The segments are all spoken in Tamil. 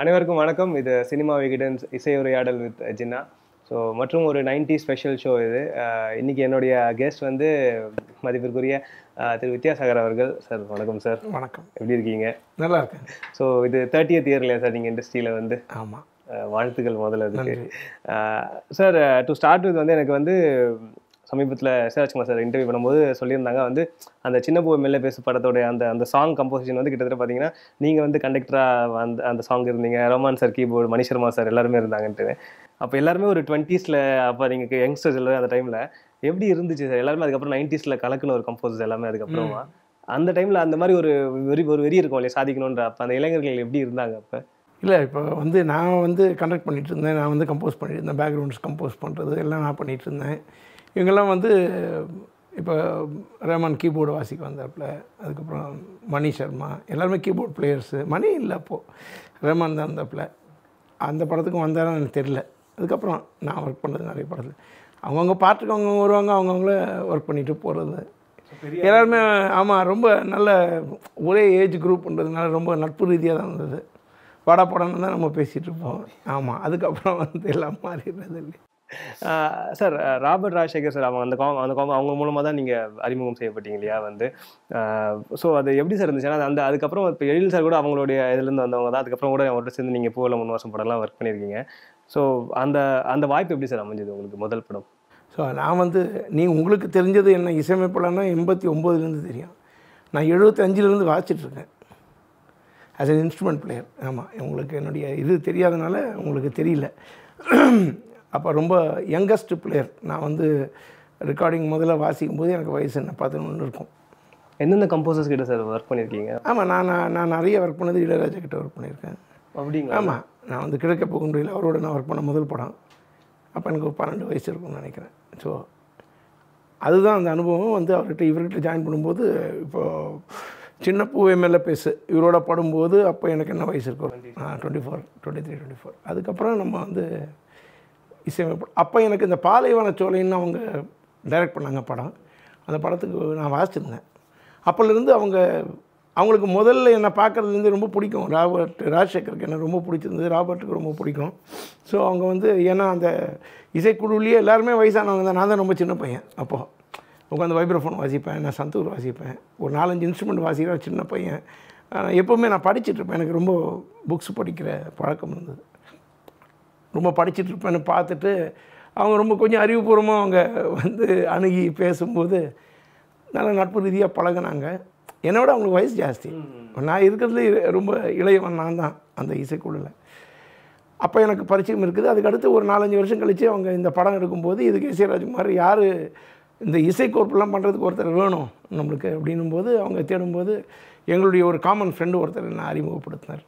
அனைவருக்கும் வணக்கம் இது சினிமா விகிடன்ஸ் இசையுரையாடல் வித் ஜின்னா ஸோ மற்றும் ஒரு 90 ஸ்பெஷல் ஷோ இது அஹ் இன்னைக்கு என்னுடைய கெஸ்ட் வந்து மதிப்பிற்குரிய அஹ், திரு வித்யாசாகர் அவர்கள் சார் வணக்கம் சார் வணக்கம் எப்படி இருக்கீங்க நல்லா இருக்கேன் ஸோ இது தேர்ட்டியத் இயர்லையா சார் நீங்கள் இண்டஸ்ட்ரியில் வந்து ஆமாம் அஹ், வாழ்த்துக்கள் முதல்ல அதுக்கு நன்றி சார் டு ஸ்டார்ட் வித் வந்து எனக்கு வந்து சமீபத்தில் சிவராஜ்குமார் சார் இன்டர்வியூ பண்ணும்போது சொல்லியிருந்தாங்க வந்து அந்த சின்ன பூ மெல்ல பேசு படத்தோட அந்த அந்த சாங் கம்போசிஷன் வந்து கிட்டத்தட்ட பார்த்தீங்கன்னா நீங்கள் வந்து கண்டக்டராக அந்த அந்த சாங் இருந்தீங்க Roman sir keyboard Mani Sharma sir எல்லாருமே இருந்தாங்கன்ட்டு அப்போ எல்லாருமே ஒரு டுவெண்ட்டீஸில் அப்போ நீங்கள் யங்ஸ்டர்ஸ் எல்லாரும் அந்த டைமில் எப்படி இருந்துச்சு சார் எல்லாருமே அதுக்கப்புறம் நைன்ட்டீஸில் கலக்குன ஒரு கம்போசர்ஸ் எல்லாமே அதுக்கப்புறமா அந்த டைமில் அந்த மாதிரி ஒரு வெறி ஒரு வெறி இருக்கும் இல்லையா சாதிக்கணுன்ற அப்போ அந்த இளைஞர்கள் எப்படி இருந்தாங்க அப்போ இல்லை இப்போ வந்து நான் வந்து கண்டக்ட் பண்ணிட்டு இருந்தேன் நான் வந்து கம்போஸ் பண்ணிட்டு இருந்தேன் பேக்ரவுண்ட்ஸ் கம்போஸ் பண்ணுறது எல்லாம் நான் பண்ணிட்டு இருந்தேன் இவங்கெல்லாம் வந்து இப்போ ரேமான் கீபோர்டு வாசிக்க வந்தாப்புல அதுக்கப்புறம் மணி சர்மா எல்லாருமே கீபோர்ட் பிளேயர்ஸு மணி இல்லை அப்போது ரேமான் தான் இருந்தாப்புல அந்த படத்துக்கும் வந்தாலும் எனக்கு தெரில அதுக்கப்புறம் நான் ஒர்க் பண்ணது நிறைய படத்தில் அவங்கவுங்க பாட்டுக்கு அவங்கவுங்க வருவாங்க அவங்கவுங்கள ஒர்க் பண்ணிட்டு போகிறது எல்லாருமே ஆமாம் ரொம்ப நல்ல ஒரே ஏஜ் குரூப்ன்றதுனால ரொம்ப நட்பு ரீதியாக தான் இருந்தது பட படம்னு தான் நம்ம பேசிகிட்டு இருப்போம் ஆமாம் அதுக்கப்புறம் வந்து எல்லாம் மாறிடுறது இல்லை சார் ராபர்ட் ராஜசேகர் சார் அவங்க அந்த காம் அந்த காம் அவங்க மூலமாக தான் நீங்கள் அறிமுகம் செய்யப்பட்டீங்க இல்லையா வந்து ஸோ அது எப்படி சார் இருந்துச்சு ஏன்னா அந்த அதுக்கப்புறம் இப்போ எழில் சார் கூட அவங்களுடைய இதுலேருந்து வந்தவங்க தான் அதுக்கப்புறம் கூட அவர்கிட்ட சேர்ந்து நீங்கள் பூவில் மூணு வருஷம் படம்லாம் ஒர்க் பண்ணியிருக்கீங்க ஸோ அந்த அந்த வாய்ப்பு எப்படி சார் அமைஞ்சது உங்களுக்கு முதல் படம் ஸோ நான் வந்து நீ உங்களுக்கு தெரிஞ்சது என்ன இசையமைப்பாளர்னா எண்பத்தி ஒம்போதுலேருந்து தெரியும் நான் எழுபத்தஞ்சிலேருந்து வாசிச்சிட்ருக்கேன் ஆஸ் an இன்ஸ்ட்ருமெண்ட் பிளேயர் ஆமாம் உங்களுக்கு என்னுடைய இது தெரியாதனால உங்களுக்கு தெரியல அப்போ ரொம்ப யங்கஸ்ட் பிளேயர் நான் வந்து ரெக்கார்டிங் முதல்ல வாசிக்கும் போது எனக்கு வயசு என்ன பதினொன்று இருக்கும் எந்தெந்த கம்போசர்ஸ் கிட்ட சார் ஒர்க் பண்ணியிருக்கீங்க ஆமாம் நான் நான் நான் நிறைய ஒர்க் பண்ணது இளையராஜா கிட்ட ஒர்க் பண்ணியிருக்கேன் அப்படிங்களா ஆமாம் நான் வந்து கிழக்க போகுன்றையில் அவரோட நான் ஒர்க் பண்ண முதல் படம் அப்போ எனக்கு ஒரு பன்னெண்டு வயசு இருக்கும்னு நினைக்கிறேன் ஸோ அதுதான் அந்த அனுபவம் வந்து அவர்கிட்ட இவர்கிட்ட ஜாயின் பண்ணும்போது இப்போது சின்ன பூவை மேலே பேசு இவரோட படும்போது அப்போ எனக்கு என்ன வயசு இருக்கும் ஆ twenty four twenty three twenty four அதுக்கப்புறம் நம்ம வந்து இசையமைப்பு அப்போ எனக்கு இந்த பாலைவன சோலைன்னு அவங்க டைரக்ட் பண்ணாங்க படம் அந்த படத்துக்கு நான் வாசிச்சிருந்தேன் அப்போலேருந்து அவங்க அவங்களுக்கு முதல்ல என்னை பார்க்குறதுலேருந்து ரொம்ப பிடிக்கும் ராபர்ட் ராஜசேகருக்கு என்ன ரொம்ப பிடிச்சிருந்தது ராபர்ட்டுக்கு ரொம்ப பிடிக்கும் ஸோ அவங்க வந்து ஏன்னா அந்த இசைக்குழுவிலேயே எல்லாருமே வயசானவங்க தான் நான் தான் ரொம்ப சின்ன பையன் அப்போது உட்காந்து வைப்ரோஃபோன் வாசிப்பேன் நான் சந்தூர் வாசிப்பேன் ஒரு நாலஞ்சு இன்ஸ்ட்ருமெண்ட் வாசிக்கிற சின்ன பையன் ஆனா, எப்போவுமே நான் படிச்சுட்டு இருப்பேன் எனக்கு ரொம்ப புக்ஸ் படிக்கிற பழக்கம் இருந்தது ரொம்ப படிச்சுட்டு இருப்பேன்னு பார்த்துட்டு அவங்க ரொம்ப கொஞ்சம் அறிவுபூர்வமாக அவங்க வந்து அணுகி பேசும்போது நல்ல நட்பு ரீதியாக பழகுனாங்க என்னோட அவங்களுக்கு வயசு ஜாஸ்தி நான் இருக்கிறதுல ரொம்ப இளையவன் நான் தான் அந்த இசைக்குழுவில் அப்போ எனக்கு பரிச்சயம் இருக்குது அதுக்கு அடுத்து ஒரு நாலஞ்சு வருஷம் கழித்து அவங்க இந்த படம் எடுக்கும்போது இதுக்கு இசை ராஜ்குமார் யார் இந்த இசைக்கோர்ப்பெல்லாம் பண்ணுறதுக்கு ஒருத்தர் வேணும் நம்மளுக்கு அப்படின்னும் போது அவங்க தேடும்போது எங்களுடைய ஒரு காமன் ஃப்ரெண்டு ஒருத்தர் என்னை அறிமுகப்படுத்தினார்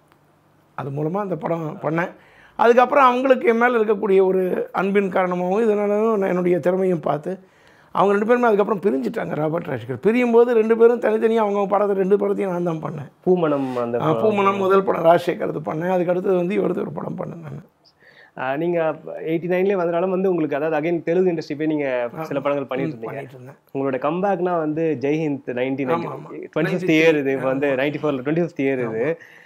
அது மூலமாக அந்த படம் பண்ணேன் அதுக்கப்புறம் அவங்களுக்கு என் மேலே இருக்கக்கூடிய ஒரு அன்பின் காரணமாகவும் இதனாலும் நான் என்னுடைய திறமையும் பார்த்து அவங்க ரெண்டு பேருமே அதுக்கப்புறம் பிரிஞ்சுட்டாங்க ராபர்ட் ராஜ்கர் பிரியும் போது ரெண்டு பேரும் தனித்தனியாக அவங்க படத்தை ரெண்டு படத்தையும் நான் தான் பண்ணேன் பூமணம் அந்த ஆ, பூமணம் முதல் படம் ராஜசேகரது பண்ணேன் அதுக்கு அடுத்தது வந்து இவரது ஒரு படம் பண்ணேன் நான் ஆஹ் நீங்க எயிட்டி நைன்லேயே வந்தனாலும் வந்து உங்களுக்கு அதாவது அகைன் தெலுங்கு இண்டஸ்ட்ரி போய் நீங்க சில படங்கள் பண்ணிட்டு இருந்தீங்க பண்ணிட்டு இருந்தேன் உங்களோட கம்பேக்னா வந்து ஜெய்ஹிந்த் நைன்டீன் ஆமா, ஆமா. டுவெண்ட்டி ஃபிஃப்த் இயர் இது இப்போ வந்து நைன்டி ஃபோர்ல டுவெண்ட்டி ஃபிஃப்த் இயர் இது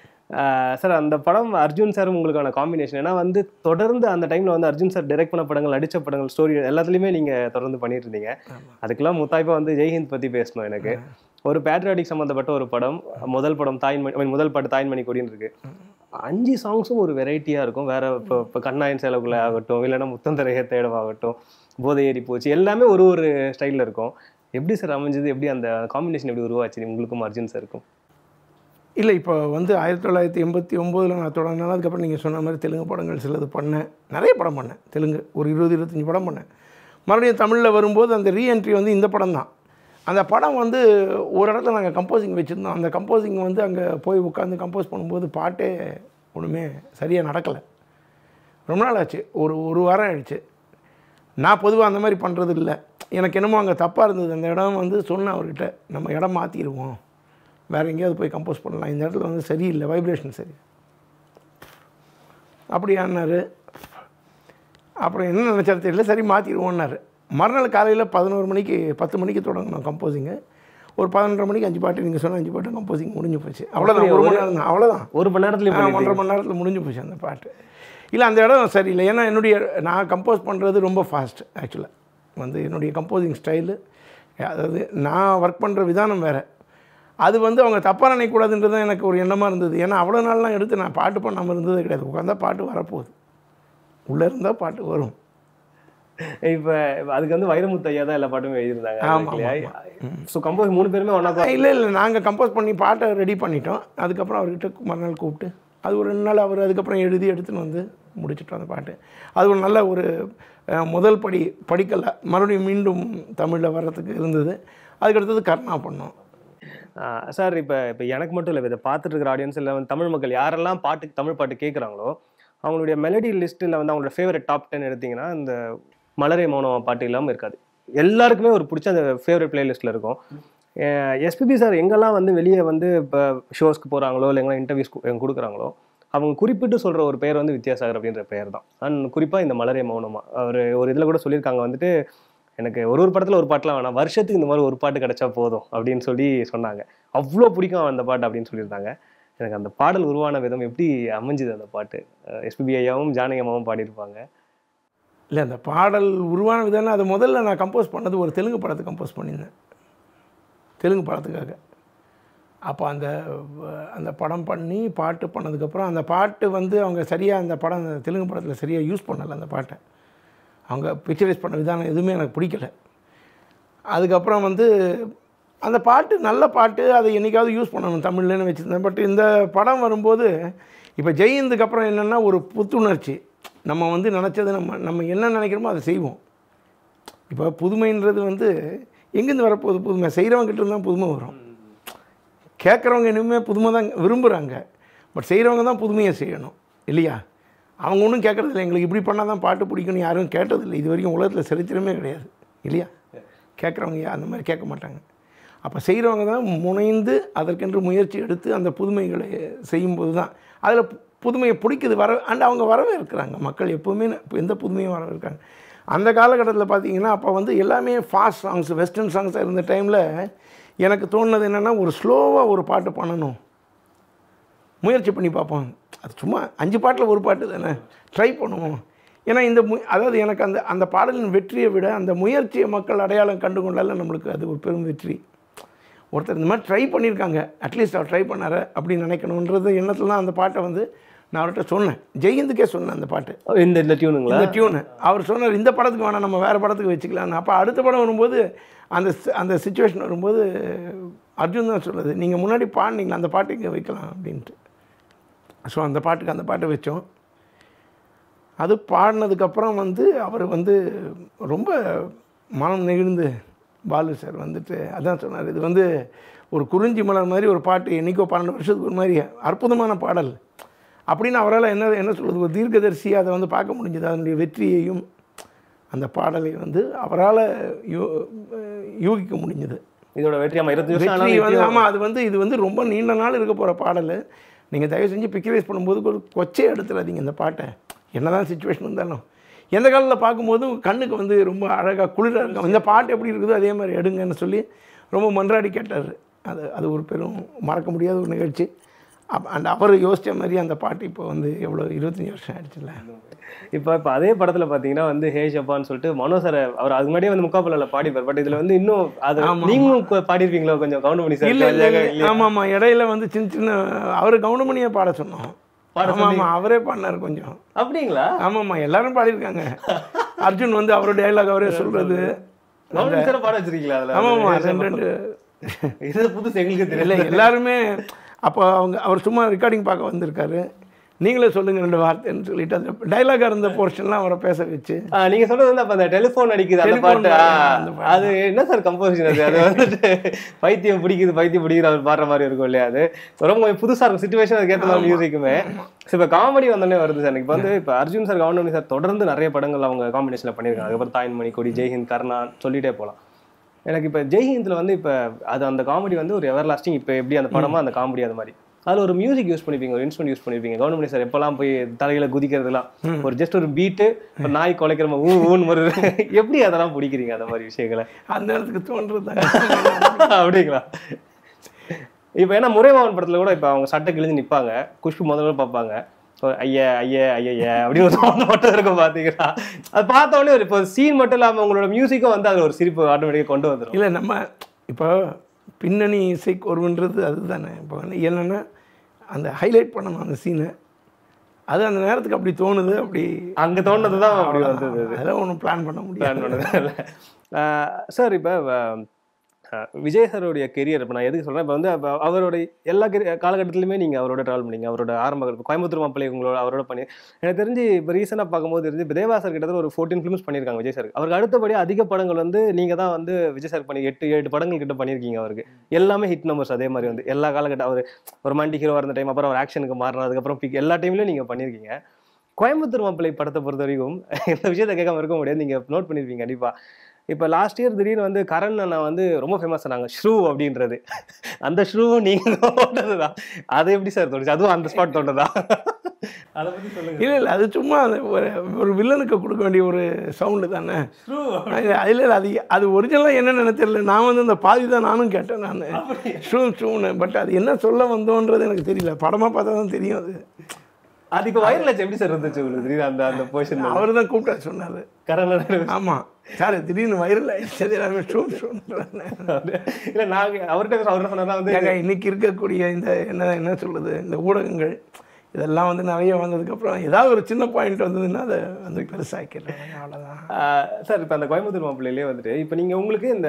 சார் அந்த படம் அர்ஜுன் சாரும் உங்களுக்கான காம்பினேஷன் ஏன்னா வந்து தொடர்ந்து அந்த டைம்ல வந்து அர்ஜுன் சார் டைரக்ட் பண்ண படங்கள் நடிச்ச படங்கள் ஸ்டோரி எல்லாத்துலயுமே நீங்க தொடர்ந்து பண்ணிட்டு இருந்தீங்க ஆமா. அதுக்கெல்லாம் முத்தாய்ப்பா வந்து ஜெய்ஹிந்த் பத்தி பேசணும் எனக்கு ஒரு பேட்ரியாட்டிக் சம்மந்தப்பட்ட ஒரு படம் முதல் படம் தாய்மணி I mean, முதல் பாட்டு தாய்மணி கொடின்னு இருக்கு அஞ்சு சாங்ஸும் ஒரு வெரைட்டியா இருக்கும் வேற இப்போ இப்போ கண்ணாயின் செலவுக்குள்ள ஆகட்டும் இல்லைன்னா முத்தந்தரைய தேடவாகட்டும் போதை ஏறி போச்சு எல்லாமே ஒரு ஒரு ஸ்டைல்ல இருக்கும் எப்படி சார் அமைஞ்சது எப்படி அந்த காம்பினேஷன் எப்படி உருவாச்சு உங்களுக்கும் அர்ஜுன் சாருக்கும் இல்லை இப்போ வந்து ஆயிரத்தி தொள்ளாயிரத்தி எண்பத்தி ஒம்போதில் நான் தொடங்கினாலும் அதுக்கப்புறம் நீங்கள் சொன்ன மாதிரி தெலுங்கு படங்கள் சிலது பண்ணேன் நிறைய படம் பண்ணேன் தெலுங்கு ஒரு இருபது இருபத்தஞ்சி படம் பண்ணேன் மறுபடியும் தமிழில் வரும்போது அந்த ரீஎன்ட்ரி வந்து இந்த படம் தான் அந்த படம் வந்து ஒரு இடத்துல நாங்கள் கம்போசிங் வச்சுருந்தோம் அந்த கம்போசிங் வந்து அங்கே போய் உட்காந்து கம்போஸ் பண்ணும்போது பாட்டே ஒன்றுமே சரியாக நடக்கலை ரொம்ப நாள் ஆச்சு ஒரு ஒரு வாரம் ஆயிடுச்சு நான் பொதுவாக அந்த மாதிரி பண்ணுறது இல்லை எனக்கு என்னமோ அங்கே தப்பாக இருந்தது அந்த இடம் வந்து சொன்னேன் அவர்கிட்ட நம்ம இடம் மாற்றிடுவோம் வேறு எங்கேயாவது போய் கம்போஸ் பண்ணலாம் இந்த இடத்துல வந்து சரியில்லை வைப்ரேஷன் சரி அப்படியானாரு அப்புறம் என்ன நினச்சாரு தெரியல சரி மாற்றிடுவோன்னாரு மறுநாள் காலையில் பதினோரு மணிக்கு பத்து மணிக்கு தொடங்கணும் கம்போசிங்கு ஒரு பதினொன்றரை மணிக்கு அஞ்சு பாட்டு நீங்கள் சொன்ன அஞ்சு பாட்டு கம்போசிங் முடிஞ்சு போச்சு அவ்வளோதான் ஒரு மணி நேரம் தான் அவ்வளோதான் ஒரு மணி நேரத்துலயே ஆ, பண்ணிட்டீங்க. ஒன்றரை மணி நேரத்தில் முடிஞ்சு போச்சு அந்த பாட்டு இல்லை அந்த இடம் சரியில்லை ஏன்னா என்னுடைய நான் கம்போஸ் பண்ணுறது ரொம்ப ஃபாஸ்ட் ஆக்சுவலாக வந்து என்னுடைய கம்போசிங் ஸ்டைலு அதாவது நான் ஒர்க் பண்ணுற விதானம் வேறு அது வந்து அவங்க தப்பாக நினைக்கக்கூடாதுன்றது தான் எனக்கு ஒரு எண்ணமாக இருந்தது ஏன்னா அவ்வளோ நாள்லாம் எடுத்து நான் பாட்டு பண்ணாமல் இருந்தது கிடையாது உட்காந்தா பாட்டு வரப்போகுது உள்ளே இருந்தால் பாட்டு வரும் இப்ப இப்ப அதுக்கு வந்து வைரமுத்து ஐயா தான் எல்லா பாட்டுமே எழுதியிருந்தாங்க ஆமா, இல்லையா ஸோ கம்போஸ் மூணு பேருமே ஒன்றா இல்லை இல்லை நாங்கள் கம்போஸ் பண்ணி பாட்டை ரெடி பண்ணிட்டோம் அதுக்கப்புறம் அவர்கிட்ட மறுநாள் கூப்பிட்டு அது ஒரு ரெண்டு நாள் அவர் அதுக்கப்புறம் எழுதி எடுத்துன்னு வந்து முடிச்சிட்டோம் அந்த பாட்டு அது ஒரு நல்ல ஒரு அஹ், முதல் படி படிக்கல மறுபடியும் மீண்டும் தமிழில் வர்றதுக்கு இருந்தது அதுக்கடுத்தது கர்ணா பண்ணோம் சார் இப்போ இப்போ எனக்கு மட்டும் இல்லை இதை பார்த்துட்டு இருக்கிற ஆடியன்ஸ் இல்லை வந்து தமிழ் மக்கள் யாரெல்லாம் பாட்டு தமிழ் பாட்டு கேட்குறாங்களோ அவங்களுடைய மெலடி லிஸ்ட்டில் வந்து அவங்களோட ஃபேவரட் டாப் டென் எடுத்தீங்கன்னா இந்த மலரே மௌனம் பாட்டு இல்லாமல் இருக்காது எல்லாருக்குமே ஒரு பிடிச்ச அந்த ஃபேவரட் பிளேலிஸ்ட்டில் இருக்கும் எஸ்பிபி சார் எங்கெல்லாம் வந்து வெளியே வந்து இப்போ ஷோஸ்க்கு போகிறாங்களோ இல்லை எங்கெல்லாம் இன்டர்வியூஸ் கொடுக்குறாங்களோ அவங்க குறிப்பிட்டு சொல்கிற ஒரு பெயர் வந்து வித்யாசாகர் அப்படின்ற பெயர் தான் அண்ட் குறிப்பாக இந்த மலரே மௌனமா அவர் ஒரு இதில் கூட சொல்லியிருக்காங்க வந்துட்டு எனக்கு ஒரு ஒரு படத்தில் ஒரு பாட்டுலாம் வேணாம் வருஷத்துக்கு இந்த மாதிரி ஒரு பாட்டு கிடைச்சா போதும் அப்படின்னு சொல்லி சொன்னாங்க அவ்வளோ பிடிக்கும் அந்த பாட்டு அப்படின்னு சொல்லியிருந்தாங்க எனக்கு அந்த பாடல் உருவான விதம் எப்படி அமைஞ்சுது அந்த பாட்டு எஸ்பிபி ஐயாவும் ஜானகி அம்மாவும் பாடியிருப்பாங்க இல்லை அந்த பாடல் உருவான விதம்னா அது முதல்ல நான் கம்போஸ் பண்ணது ஒரு தெலுங்கு படத்தை கம்போஸ் பண்ணியிருந்தேன் தெலுங்கு படத்துக்காக அப்போ அந்த அஹ், அந்த படம் பண்ணி பாட்டு பண்ணதுக்கப்புறம் அந்த பாட்டு வந்து அவங்க சரியாக அந்த படம் அந்த தெலுங்கு படத்தில் சரியாக யூஸ் பண்ணலை அந்த பாட்டை அவங்க பிக்சரைஸ் பண்ண விதானம் எதுவுமே எனக்கு பிடிக்கல அதுக்கப்புறம் வந்து அந்த பாட்டு நல்ல பாட்டு அதை என்றைக்காவது யூஸ் பண்ணணும் தமிழ்லன்னு வச்சுருந்தேன் பட் இந்த படம் வரும்போது இப்போ ஜெயந்துக்கு அப்புறம் என்னென்னா ஒரு புத்துணர்ச்சி நம்ம வந்து நினச்சது நம்ம நம்ம என்ன நினைக்கிறோமோ அதை செய்வோம் இப்போ புதுமைன்றது வந்து எங்கேருந்து வரப்போகுது புதுமை செய்கிறவங்ககிட்ட இருந்து தான் புதுமை வரும் கேட்குறவங்க இனிமே புதுமை தான் விரும்புகிறாங்க பட் செய்கிறவங்க தான் புதுமையை செய்யணும் இல்லையா அவங்க ஒன்றும் கேட்குறதில்ல எங்களுக்கு இப்படி பண்ணால் தான் பாட்டு பிடிக்கும்னு யாரும் கேட்டதில்லை இது வரைக்கும் உலகத்தில் சரித்திரமே கிடையாது இல்லையா கேட்குறவங்க யா- அந்த மாதிரி கேட்க மாட்டாங்க அப்போ செய்கிறவங்க தான் முனைந்து அதற்கென்று முயற்சி எடுத்து அந்த புதுமைகளை செய்யும்போது தான் அதில் புதுமையை பிடிக்குது வர அண்ட் அவங்க வரவே இருக்கிறாங்க மக்கள் எப்போவுமே இப்ப எந்த புதுமையும் வரவே இருக்காங்க அந்த காலகட்டத்தில் பார்த்தீங்கன்னா அப்போ வந்து எல்லாமே ஃபாஸ்ட் சாங்ஸ் வெஸ்டர்ன் சாங்ஸாக இருந்த டைமில் எனக்கு தோணுனது என்னென்னா ஒரு ஸ்லோவாக ஒரு பாட்டு பண்ணணும் முயற்சி பண்ணி பார்ப்போம் அது சும்மா அஞ்சு பாட்டில் ஒரு பாட்டு தானே ட்ரை பண்ணுவோம் ஏன்னா இந்த மு அதாவது எனக்கு அந்த அந்த பாடலின் வெற்றியை விட அந்த முயற்சியை மக்கள் அடையாளம் கண்டு கொண்டால நம்மளுக்கு அது ஒரு பெரும் வெற்றி ஒருத்தர் இந்த மாதிரி ட்ரை பண்ணியிருக்காங்க அட்லீஸ்ட் அவர் ட்ரை பண்ணார அப்படின்னு நினைக்கணுன்றது எண்ணத்தில் தான் அந்த பாட்டை வந்து நான் அவர்கிட்ட சொன்னேன் ஜெயந்துக்கே சொன்னேன் அந்த பாட்டு இந்த இந்த டியூனுங்களா இந்த டியூனு அவர் சொன்னார் இந்த படத்துக்கு வேணாம் நம்ம வேறு படத்துக்கு வச்சுக்கலான்னு அப்போ அடுத்த படம் வரும்போது அந்த சி- அந்த சுச்சுவேஷன் வரும்போது அர்ஜுன் தான் சொல்லுது நீங்கள் முன்னாடி பாடினீங்களா அந்த பாட்டு இங்கே வைக்கலாம் அப்படின்ட்டு ஸோ அந்த பாட்டுக்கு அந்த பாட்டை வச்சோம் அது பாடினதுக்கப்புறம் வந்து அவர் வந்து ரொம்ப மனம் நெகிழ்ந்து பாலு சார் வந்துட்டு அதான் சொன்னார் இது வந்து ஒரு குறிஞ்சி மலர் மாதிரி ஒரு பாட்டு என்றைக்கோ பன்னெண்டு வருஷத்துக்கு ஒரு மாதிரி அற்புதமான பாடல் அப்படின்னு அவரால் என்ன என்ன சொல்கிறது ஒரு தீர்க்கதரிசியாக அதை வந்து பார்க்க முடிஞ்சது அதனுடைய வெற்றியையும் அந்த பாடலை வந்து அவரால் யூ யூகிக்க முடிஞ்சது இதோட வெற்றி ஆமா இருபத்தி வருஷம் வெற்றி வந்து ஆனாலும் ஆமாம் அது வந்து இது வந்து ரொம்ப நீண்ட நாள் இருக்க போகிற பாடல் நீங்கள் தயவு செஞ்சு பிக்சரைஸ் பண்ணும்போது ஒரு கொச்சையை எடுத்துடாதீங்க இந்த பாட்டை என்னதான் சுச்சுவேஷன் இருந்தாலும் எந்த காலத்தில் பார்க்கும்போதும் கண்ணுக்கு வந்து ரொம்ப அழகாக குளிராக இருக்கும் இந்த பாட்டு எப்படி இருக்குதோ அதே மாதிரி எடுங்கன்னு சொல்லி ரொம்ப மன்றாடி கேட்டார் அது அது ஒரு பெரும் மறக்க முடியாத ஒரு நிகழ்ச்சி அப் அண்ட் அவர் யோசித்த மாதிரி அந்த பாட்டு இப்போ வந்து எவ்வளோ இருபத்தஞ்சி வருஷம் ஆயிடுச்சுல்ல இப்போ இப்போ அதே படத்துல பாத்தீங்கன்னா வந்து ஹே ஷப்பான்னு சொல்லிட்டு மனோ சார் அவர் அது முன்னாடியே வந்து முக்காப்பலில் பாடிப்பார் பட் இதுல வந்து இன்னும் அது ஆமா, நீங்களும் கொ- பாடிருப்பீங்களோ கொஞ்சம் கவுண்ட் பண்ணி இல்லை இல்லை சார் ஆமாம் ஆமாம் இடையில வந்து சின்ன சின்ன அவர் கவுண்டமணியே பாட சொன்னோம் பாட ஆமாம் ஆமாம் அவரே பாடினார் கொஞ்சம் அப்படிங்களா ஆமாம்மா எல்லாரும் பாடியிருக்காங்க அர்ஜுன் வந்து அவரோட டைலாக் அவரே சொல்கிறது கவுண்ட் சார் பாட வச்சிருக்கீங்களா அதுல ஆமாம்மா அது ரெண்டு ரெண்டு இது புதுசு எங்களுக்கு இல்லை தெரியல எல்லாருமே அப்போ அவங்க அவர் சும்மா ரெக்கார்டிங் பார்க்க வந்திருக்காரு நீங்களே சொல்லுங்கள் ரெண்டு வார்த்தைன்னு சொல்லிட்டு அந்த டைலாக் இருந்த போர்ஷன்லாம் அவரை பேச வச்சு ஆ, நீங்க சொல்றது வந்து அப்ப அந்த டெலிபோன் அடிக்குது அந்த Telephone பாட்டு ஆ, அந்த பாட்டு. அது என்ன சார் கம்போசிஷன் அது அது வந்துட்டு பைத்தியம் பிடிக்குது பைத்தியம் பிடிக்குது அவர் பாடுற மாதிரி இருக்கும் இல்லையா அது ரொம்ப கொஞ்சம் புதுசா இருக்கும் சுச்சுவேஷன் அதுக்கேற்ற மாதிரி மியூசிக்குமே இப்போ காமெடி வந்தோடனே வருது சார் இப்போ வந்து இப்போ அர்ஜுன் சார் கவுண்டமணி சார் தொடர்ந்து நிறைய படங்கள் அவங்க காம்பினேஷன்ல பண்ணியிருக்காங்க அதுக்கப்புறம் தாய்மணி கொடி ஜெய்ஹிந்த் கர்ணா சொல்லிட்டே போகலாம் எனக்கு இப்போ ஜெய்ஹிந்த்ல வந்து இப்போ அது அந்த காமெடி வந்து ஒரு எவர் லாஸ்டிங் இப்போ எப்படி அந்த படமா அந்த காமெடி அது மாதிரி அதுல ஒரு மியூசிக் யூஸ் பண்ணிருப்பீங்க ஒரு இன்ஸ்ட்ருமெண்ட் யூஸ் பண்ணிருப்பீங்க கவர்மெண்ட் சார் எப்பெல்லாம் போய் தலையில குதிக்கிறதுலாம் ஒரு ஜஸ்ட் ஒரு பீட்டு ஒரு நாய் குலைக்கிற மாதிரி ஊ ஊன்னு வருது எப்படி அதெல்லாம் பிடிக்கிறீங்க அந்த மாதிரி விஷயங்களை அந்த நேரத்துக்கு தோன்றது அப்படிங்களா இப்போ ஏன்னா முறைவாவன் படத்துல கூட இப்போ அவங்க சட்டை கிழிஞ்சு நிப்பாங்க குஷ்பு முதல்ல பார்ப்பாங்க ஒரு ஐயா ஐயா ஐயா அப்படின்னு ஒரு சவுண்ட் மட்டும் இருக்கும் பார்த்தீங்கன்னா அது பார்த்த உடனே ஒரு இப்போ சீன் மட்டும் இல்லாமல் உங்களோட மியூசிக்கும் வந்து அது ஒரு சிரிப்பு ஆட்டோமேட்டிக்காக கொண்டு வந்துடும் இல்லை நம்ம இப்போ பின்னணி இசை கோர்வுன்றது அதுதானே இப்போ வந்து என்னென்னா அந்த ஹைலைட் பண்ணணும் அந்த சீனை அது அந்த நேரத்துக்கு அப்படி தோணுது அப்படி அங்க தோணுது தான் அப்படி வந்தது அதெல்லாம் ஒன்றும் பிளான் பண்ண முடியாது பிளான் பண்ணது சார் இப்போ விஜய் சாரோடைய கெரியர் இப்போ நான் எதுக்கு சொல்றேன் இப்போ வந்து அப்ப அவருடைய எல்லா கெரி காலகட்டத்திலுமே நீங்கள் அவரோட ட்ராவல் பண்ணீங்க அவரோட ஆரம்ப இப்போ கோயம்புத்தூர் மாப்பிள்ளை உங்களோட அவரோட பண்ணி எனக்கு தெரிஞ்சு இப்போ ரீசெண்டாக பார்க்கும்போது தெரிஞ்சு இப்போ தேவா சார் கிட்டத்தட்ட ஒரு ஃபோர்டீன் ஃபிலிம்ஸ் பண்ணியிருக்காங்க விஜய் சார் அவருக்கு அடுத்தபடி அதிக படங்கள் வந்து நீங்கள் தான் வந்து விஜய் சார் பண்ணி எட்டு ஏழு படங்கள் கிட்ட பண்ணியிருக்கீங்க அவருக்கு எல்லாமே ஹிட் நம்பர்ஸ் அதே மாதிரி வந்து எல்லா காலகட்டம் அவர் ரொமான்டிக் ஹீரோவாக இருந்த டைம் அப்புறம் அவர் ஆக்ஷனுக்கு மாறினது அதுக்கப்புறம் பிக் எல்லா டைம்லையும் நீங்கள் பண்ணியிருக்கீங்க கோயம்புத்தூர் மாப்பிள்ளை படத்தை பொறுத்த வரைக்கும் இந்த விஷயத்தை கேட்காம இருக்க முடியாது நீங்கள் நோட் பண்ணியிருப்பீங்க கண்டிப்பாக இப்போ லாஸ்ட் இயர் திடீர்னு வந்து கரண் அண்ணா வந்து ரொம்ப ஃபேமஸ் ஆனாங்க ஷ்ரூ அப்படின்றது அந்த ஷ்ரூ நீங்கள் போட்டது தான் அது எப்படி சார் தோணுச்சு அதுவும் அந்த ஸ்பாட் தோணுதா அதை பற்றி சொல்லுங்க இல்லை இல்லை அது சும்மா அந்த ஒரு ஒரு வில்லனுக்கு கொடுக்க வேண்டிய ஒரு சவுண்டு தானே ஷ்ரூ இல்லை இல்லை அது அது ஒரிஜினலாக என்னன்னு தெரியல நான் வந்து இந்த பாதி தான் நானும் கேட்டேன் நான் ஷூ ஷூன்னு பட் அது என்ன சொல்ல வந்தோன்றது எனக்கு தெரியல படமாக பார்த்தா தான் தெரியும் அது அது இப்போ வைரல் ஆச்சு எப்படி சார் இருந்துச்சு உங்களுக்கு திடீர்னு அந்த அந்த பொசிஷன் அவர் தான் கூப்பிட்டா சொன்னார் கரண் ஆமாம் சார் திடீர்னு வைரல் ஆயிடுச்சு எல்லாமே ஷூ ஷூன்றாங்க இல்லை நாங்கள் அவர்கிட்ட அவர் என்ன சொன்னார்னா வந்து ஏங்க இன்னைக்கு இருக்கக்கூடிய இந்த என்ன என்ன சொல்கிறது இந்த ஊடகங்கள் இதெல்லாம் வந்து நிறைய வந்ததுக்கப்புறம் ஏதாவது ஒரு சின்ன பாயிண்ட் வந்ததுன்னா அதை வந்து பெருசாக்கிடுறாங்க அவ்வளோதான் சார் இப்போ அந்த கோயம்புத்தூர் மாப்பிள்ளையிலே வந்துட்டு இப்போ நீங்கள் உங்களுக்கு இந்த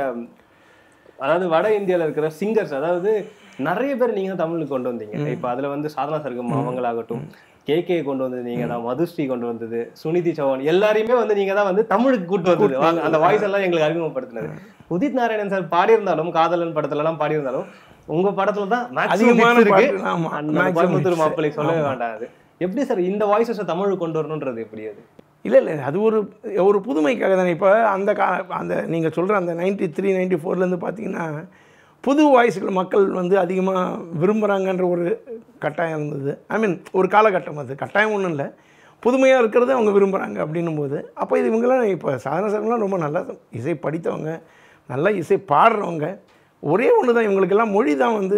அதாவது வட இந்தியாவில் இருக்கிற சிங்கர்ஸ் அதாவது நிறைய பேர் நீங்கள் தமிழுக்கு கொண்டு வந்தீங்க இப்போ அதில் வந்து சாதனா சர்க்கம் அவங்களாகட்டும் கே கே கொண்டு வந்தது நீங்க தான் மதுஸ்ரீ கொண்டு வந்தது சுனிதி சௌஹான் எல்லாரையுமே வந்து நீங்க தான் வந்து தமிழுக்கு கூட்டு வந்தது வாங்க, அந்த வாய்ஸ் எல்லாம் எங்களுக்கு அறிமுகப்படுத்தினது உதித் நாராயணன் சார் பாடியிருந்தாலும் காதலன் படத்துல எல்லாம் பாடியிருந்தாலும் உங்க படத்துல தான் maximum அதிகமான hits இருக்கு பாட்டு, ஆமா. அந்த maximum கோயம்புத்தூர் hits. மாப்பிள்ளை சொல்லவே வேண்டாம் அது எப்படி சார் இந்த வாய்ஸஸை தமிழுக்கு கொண்டு வரணுன்றது எப்படி அது இல்லை இல்லை அது ஒரு ஒரு புதுமைக்காக தானே இப்போ அந்த கா அந்த நீங்கள் சொல்கிற அந்த நைன்டி த்ரீ நைன்டி ஃபோர்லேருந்து பார்த்தீங்கன்னா புது வாய்ஸ்கள் மக்கள் வந்து அதிகமாக விரும்புகிறாங்கன்ற ஒரு கட்டாயம் இருந்தது ஐ மீன் ஒரு காலகட்டம் அது கட்டாயம் ஒன்றும் இல்லை புதுமையாக இருக்கிறது அவங்க விரும்புகிறாங்க அப்படின்னும் போது அப்போ இது இவங்கெல்லாம் இப்போ சாதன சார்லாம் ரொம்ப நல்லா இசை படித்தவங்க நல்லா இசை பாடுறவங்க ஒரே ஒன்று தான் இவங்களுக்கெல்லாம் மொழி தான் வந்து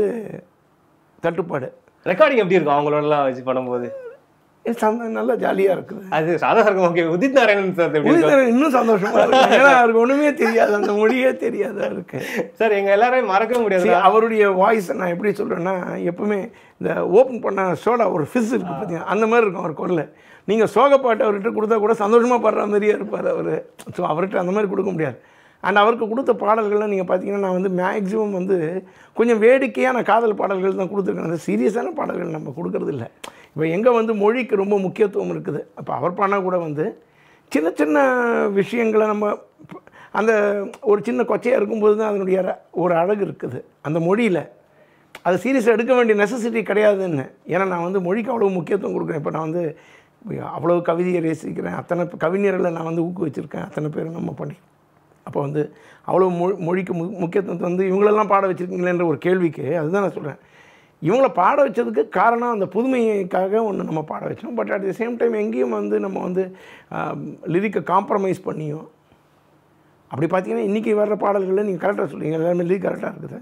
தட்டுப்பாடு ரெக்கார்டிங் எப்படி இருக்கும் அவங்களோட எல்லாம் வச்சு பண்ணும்போது இது சந்த நல்லா ஜாலியாக இருக்குது அது சாதாரண ஓகே உதித் நாராயணன் சார் எப்படி இருக்கும்? உயிர் இன்னும் சந்தோஷமா இருக்கு ஏன்னா அவருக்கு ஒண்ணுமே தெரியாது அந்த மொழியே தெரியாத இருக்கு சார் எங்க எல்லாரையும் மறக்கவே முடியாது See, அவருடைய வாய்ஸ் நான் எப்படி சொல்றேன்னா எப்பவுமே இந்த ஓப்பன் பண்ண சோடா ஒரு ஃபிஸ் இருக்கு பார்த்தீங்கன்னா அந்த மாதிரி இருக்கும் அவர் குரல் நீங்கள் சோக பாட்டு அவர்கிட்ட கொடுத்தா கூட சந்தோஷமா பாடுற மாதிரியே இருப்பார் அவர் ஸோ அவர்கிட்ட அந்த மாதிரி கொடுக்க முடியாது அண்ட் அவருக்கு கொடுத்த பாடல்கள்லாம் நீங்கள் பார்த்தீங்கன்னா நான் வந்து மேக்ஸிமம் வந்து கொஞ்சம் வேடிக்கையான காதல் பாடல்கள் தான் கொடுத்துருக்கேன் அந்த சீரியஸான பாடல்கள் நம்ம கொடுக்கறது இல்லை இப்போ எங்கே வந்து மொழிக்கு ரொம்ப முக்கியத்துவம் இருக்குது அப்போ அவர் பண்ணால் கூட வந்து சின்ன சின்ன விஷயங்களை நம்ம அந்த ஒரு சின்ன கொச்சையாக இருக்கும்போது தான் அதனுடைய ர- ஒரு அழகு இருக்குது அந்த மொழியில் அது சீரியஸாக எடுக்க வேண்டிய நெசசிட்டி கிடையாதுன்னு ஏன்னா நான் வந்து மொழிக்கு அவ்வளோ முக்கியத்துவம் கொடுக்குறேன் இப்போ நான் வந்து அவ்வளோ கவிதையை ரசிக்கிறேன் அத்தனை பே- கவிஞர்களை நான் வந்து ஊக்குவிச்சிருக்கேன் அத்தனை பேரும் நம்ம பண்ணி அப்போ வந்து அவ்வளோ மொழி மொழிக்கு மு முக்கியத்துவத்தை வந்து இவங்களெல்லாம் பாட வச்சுருக்கீங்களேன்ற ஒரு கேள்விக்கு அதுதான் நான் சொல்கிறேன் இவங்கள பாட வச்சதுக்கு காரணம் அந்த புதுமைக்காக ஒன்று நம்ம பாட வச்சோம் but at the same time எங்கேயும் வந்து நம்ம வந்து லிரிக்கை காம்ப்ரமைஸ் பண்ணியும் அப்படி பார்த்தீங்கன்னா இன்றைக்கி வர்ற பாடல்களில் நீங்கள் கரெக்டாக சொல்லுவீங்க எல்லாமே லிரிக் கரெக்டாக இருக்குது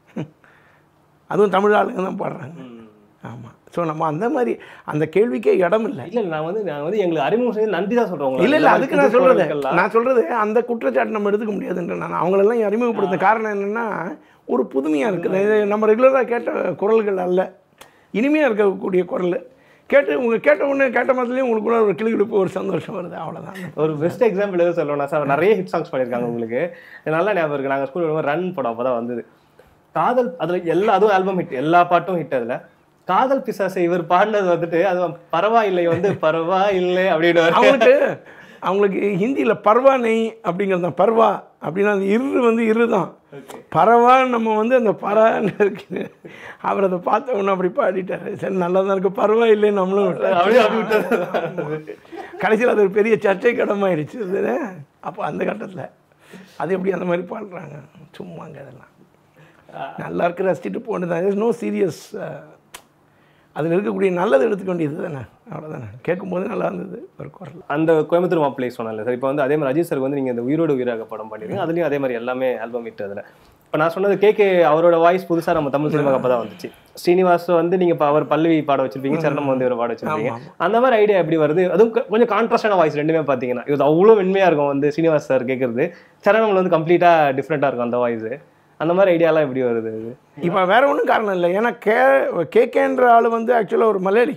அதுவும் தமிழ் ஆளுங்க தான் பாடுறாங்க ஆமாம் ஸோ நம்ம அந்த மாதிரி அந்த கேள்விக்கே இடம் இல்லை இல்ல நான் வந்து நான் வந்து எங்களுக்கு அறிமுகம் செய்து நன்றி தான் சொல்றேன் உங்களை. இல்லை இல்லை இந்த அதுக்கு மாதிரி நான் சொல்கிறது குரல்கள்லாம். நான் சொல்கிறது அந்த குற்றச்சாட்டு நம்ம எடுத்துக்க முடியாதுன்ற நான் அவங்களெல்லாம் அறிமுகப்படுத்த காரணம் என்னென்னா ஒரு புதுமையாக இருக்குது இது நம்ம ரெகுலராக கேட்ட குரல்கள் அல்ல இனிமையாக இருக்கக்கூடிய குரல் கேட்டு உங்கள் கேட்ட உடனே கேட்ட மாதிரிலேயே உங்களுக்குள்ள ஒரு கிளிகிழிப்பு ஒரு சந்தோஷம் வருது அவ்வளோதான் ஒரு பெஸ்ட் எக்ஸாம்பிள் எதுவும் சொல்லணும்னா சார் நிறைய ஹிட் சாங்ஸ் பண்ணியிருக்காங்க உங்களுக்கு எனக்கு நல்லா ஞாபகம் இருக்கு நாங்கள் ஸ்கூல் ரன் படம் அப்போ தான் வந்தது காதல் அதுல எல்லா அதுவும் ஆல்பம் ஹிட் எல்லா பாட்டும் ஹிட் அதுல காதல் பிசாசை இவர் பாடினது வந்துட்டு அது பரவாயில்லை வந்து பரவாயில்லை அப்படின்னு அவங்களுக்கு அவங்களுக்கு ஹிந்தியில் பர்வா நெய் அப்படிங்கிறது தான் பர்வா அப்படின்னா அந்த இரு வந்து இரு தான் பரவான்னு நம்ம வந்து அந்த பரான்னு இருக்குது அவர் அதை பார்த்த உடனே அப்படி பாடிட்டாரு சரி நல்லா தான் இருக்குது பரவாயில்லை நம்மளும் விட்டாச்சு. அப்படியே அப்படி விட்டது கடைசியில் அது ஒரு பெரிய சர்ச்சை கடமாயிடுச்சு இது அப்போ அந்த கட்டத்தில் அது எப்படி அந்த மாதிரி பாடுறாங்க சும்மாங்க அதெல்லாம் நல்லா இருக்கு ரசிச்சுட்டு போனது நோ சீரியஸ் அதில் இருக்கக்கூடிய நல்லது எடுத்துக்க வேண்டியது தானே அவ்வளோதானே கேட்கும்போது நல்லா இருந்தது ஒரு குரல் அந்த கோயம்புத்தூர் மாப்பிள்ளை சொன்னல சார் இப்போ வந்து அதே மாதிரி அஜித் சார் வந்து நீங்கள் இந்த உயிரோடு உயிராக படம் பண்ணிருக்கீங்க அதுலேயும் அதே மாதிரி எல்லாமே ஆல்பம் ஹிட் அதில் இப்போ நான் சொன்னது கேகே அவரோட வாய்ஸ் புதுசாக நம்ம தமிழ் சினிமாக்கு அப்போ தான் வந்துச்சு ஸ்ரீனிவாஸ் வந்து நீங்கள் இப்போ அவர் பல்லவி பாட வச்சிருப்பீங்க சரணம் வந்து இவர் பாட வச்சிருப்பீங்க ஆமாம் அந்த மாதிரி ஐடியா எப்படி வருது அதுவும் கொ- கொஞ்சம் கான்ட்ராஸ்டான வாய்ஸ் ரெண்டுமே பார்த்தீங்கன்னா இது அவ்வளோ வெண்மையாக இருக்கும் வந்து ஸ்ரீனிவாஸ் சார் கேட்குறது சரணம்ல வந்து கம்ப்ளீட்டாக டிஃப்ரெண்ட்டாக இருக்கும் அந்த வாய்ஸ் அந்த மாதிரி ஐடியாலாம் எப்படி வருது இது இப்போ வேற ஒன்றும் காரணம் இல்லை ஏன்னா கே கேகேன்ற ஆள் வந்து ஆக்சுவலாக ஒரு மலையாளி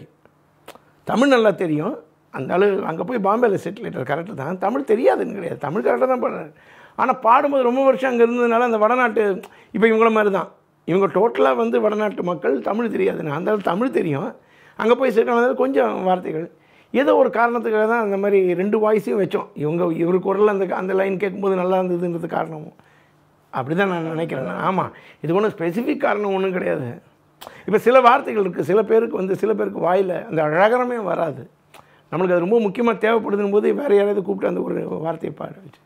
தமிழ் நல்லா தெரியும் அந்த ஆள் அங்கே போய் பாம்பேல செட்டில் ஆகிட்டார் கரெக்டு தான் தமிழ் தெரியாதுன்னு கிடையாது தமிழ் கரெக்டாக தான் பாடுறாரு ஆனால் பாடும்போது ரொம்ப வருஷம் அங்கே இருந்ததுனால அந்த வடநாட்டு இப்போ இவங்கள மாதிரி தான் இவங்க டோட்டலாக வந்து வடநாட்டு மக்கள் தமிழ் தெரியாதுன்னு அந்த ஆள் தமிழ் தெரியும் அங்கே போய் செட்டில் ஆனதால கொஞ்சம் வார்த்தைகள் ஏதோ ஒரு காரணத்துக்காக தான் அந்த மாதிரி ரெண்டு வாய்ஸையும் வச்சோம் இவங்க இவர் குரல் அந்த அந்த லைன் கேட்கும்போது நல்லா இருந்ததுன்றது காரணமும் அப்படி தான் நான் நினைக்கிறேன் ஆமாம் இது ஒன்றும் ஸ்பெசிஃபிக் காரணம் ஒன்றும் கிடையாது இப்போ சில வார்த்தைகள் இருக்குது சில பேருக்கு வந்து சில பேருக்கு வாயில் அந்த அழகரமே வராது நம்மளுக்கு அது ரொம்ப முக்கியமாக தேவைப்படுதுன்னு போது வேறு யாராவது கூப்பிட்டு அந்த ஒரு வார்த்தையை பாட வச்சு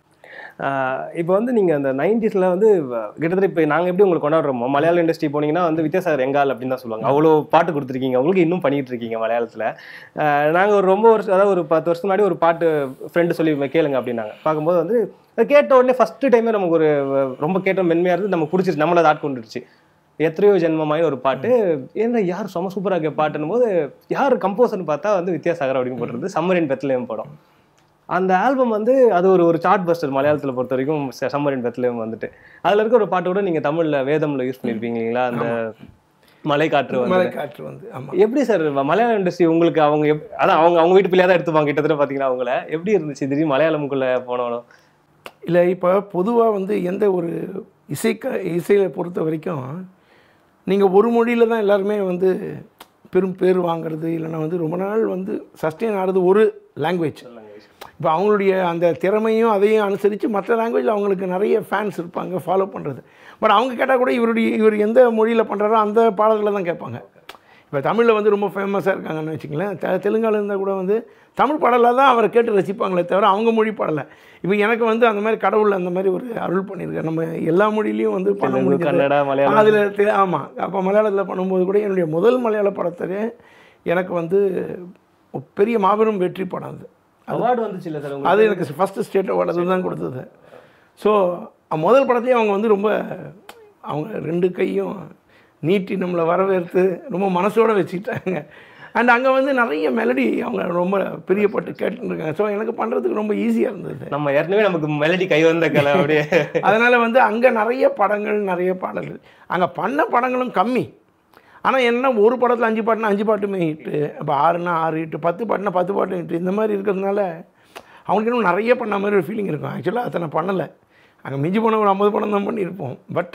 இப்போ வந்து நீங்கள் அந்த நைன்டிஸில் வந்து வ- கிட்டத்தட்ட இப்போ நாங்கள் எப்படி உங்களுக்கு கொண்டாடுறோமோ மலையாள இண்டஸ்ட்ரி போனீங்கன்னா வந்து வித்யாசாகர் எங்கால் அப்படின்னு தான் சொல்லுவாங்க அவ்வளோ பாட்டு கொடுத்துருக்கீங்க உங்களுக்கு இன்னும் பண்ணிட்டு இருக்கீங்க மலையாளத்தில் நாங்கள் ஒரு ரொம்ப வருஷம் அதாவது ஒரு பத்து வருஷத்துக்கு முன்னாடி ஒரு பாட்டு ஃப்ரெண்டு சொல்லி கேளுங்க அப்படின்னாங்க பார்க்கும்போது வந்து அது கேட்ட உடனே ஃபஸ்ட்டு டைமே நமக்கு ஒரு வ- ரொம்ப கேட்ட மென்மையாக இருந்து நமக்கு பிடிச்சிருச்சு நம்மளை அதை ஆட்கொண்டுருச்சு எத்தனையோ ஜென்மமாய் ஒரு பாட்டு ஏன்னா யார் செம சூப்பராக இருக்க பாட்டுன்னு போது யார் கம்போசர்னு பார்த்தா வந்து வித்யாசாகர் அப்படின்னு போட்டிருந்து சம்மரின் பெத்லேயும் படம் அந்த ஆல்பம் வந்து அது ஒரு ஒரு சார்ட் பஸ்டர் மலையாளத்தில் பொறுத்த வரைக்கும் சம்மரின் பெத்லேயும் வந்துட்டு அதில் இருக்க ஒரு பாட்டு கூட நீங்கள் தமிழில் வேதம்ல யூஸ் பண்ணியிருப்பீங்க இல்லைங்களா அந்த மலை காற்று வந்து மலை காற்று வந்து ஆமாம் எப்படி சார் மலையாள இண்டஸ்ட்ரி உங்களுக்கு அவங்க எப்- அதான் அவங்க அவங்க வீட்டு பிள்ளையா தான் எடுத்துப்பாங்க கிட்டத்தட்ட பார்த்தீங்கன்னா அவங்கள எப்படி இருந்துச்சு திடீர்னு மலையாளமுக்குள்ள போனாலும் இல்லை இப்போ பொதுவாக வந்து எந்த ஒரு இசை க இசையை பொறுத்த வரைக்கும் நீங்கள் ஒரு மொழியில் தான் எல்லாருமே வந்து பெரும் பேர் வாங்குறது இல்லைன்னா வந்து ரொம்ப நாள் வந்து சஸ்டெயின் ஆகிறது ஒரு லாங்குவேஜ் இப்போ அவங்களுடைய அந்த திறமையும் அதையும் அனுசரித்து மற்ற லாங்குவேஜில் அவங்களுக்கு நிறைய ஃபேன்ஸ் இருப்பாங்க ஃபாலோ பண்ணுறது பட் அவங்க கேட்டால் கூட இவருடைய இவர் எந்த மொழியில் பண்ணுறாரோ அந்த பாடல்களை தான் கேட்பாங்க இப்போ தமிழில் வந்து ரொம்ப ஃபேமஸாக இருக்காங்கன்னு வச்சுங்களேன் தெ தெலுங்கால இருந்தால் கூட வந்து தமிழ் பாடலாக தான் அவரை கேட்டு ரசிப்பாங்களே தவிர அவங்க மொழி பாடலை இப்போ எனக்கு வந்து அந்த மாதிரி கடவுள் அந்த மாதிரி ஒரு அருள் பண்ணியிருக்காரு நம்ம எல்லா மொழியிலையும் வந்து பண்ண தெலுங்கு முடிஞ்சது கன்னடா மலையாளம் அதில் ஆமாம் அப்போ மலையாளத்தில் பண்ணும்போது கூட என்னுடைய முதல் மலையாள படத்துக்கு எனக்கு வந்து ஒரு பெரிய மாபெரும் வெற்றி படம் அது அவார்டு வந்துச்சு இல்லை சார் அது எனக்கு ஃபஸ்ட்டு ஸ்டேட் அவார்டு அதுதான் கொடுத்தது ஸோ முதல் படத்தையே அவங்க வந்து ரொம்ப அவங்க ரெண்டு கையும் நீட்டி நம்மளை வரவேற்று ரொம்ப மனசோட வச்சுக்கிட்டாங்க அண்ட் அங்கே வந்து நிறைய மெலடி அவங்க ரொம்ப பிரியப்பட்டு கேட்டுருக்காங்க ஸோ எனக்கு பண்ணுறதுக்கு ரொம்ப ஈஸியாக இருந்தது நம்ம ஏற்கனவே நமக்கு மெலடி கை வந்த கலை அப்படியே அதனால் வந்து அங்கே நிறைய படங்கள் நிறைய பாடல்கள் அங்கே பண்ண படங்களும் கம்மி ஆனால் என்ன ஒரு படத்தில் அஞ்சு பாட்டுனா அஞ்சு பாட்டுமே ஹிட்டு இப்போ ஆறுனா ஆறு ஹிட்டு பத்து பாட்டுனா பத்து பாட்டு ஹிட்டு இந்த மாதிரி இருக்கிறதுனால அவங்களுக்கு இன்னும் நிறைய பண்ண மாதிரி ஒரு ஃபீலிங் இருக்கும் ஆக்சுவலாக அத்தனை பண்ணலை அங்கே மிஞ்சி போன ஒரு ஐம்பது படம் தான் பண்ணியிருப்போம் பட்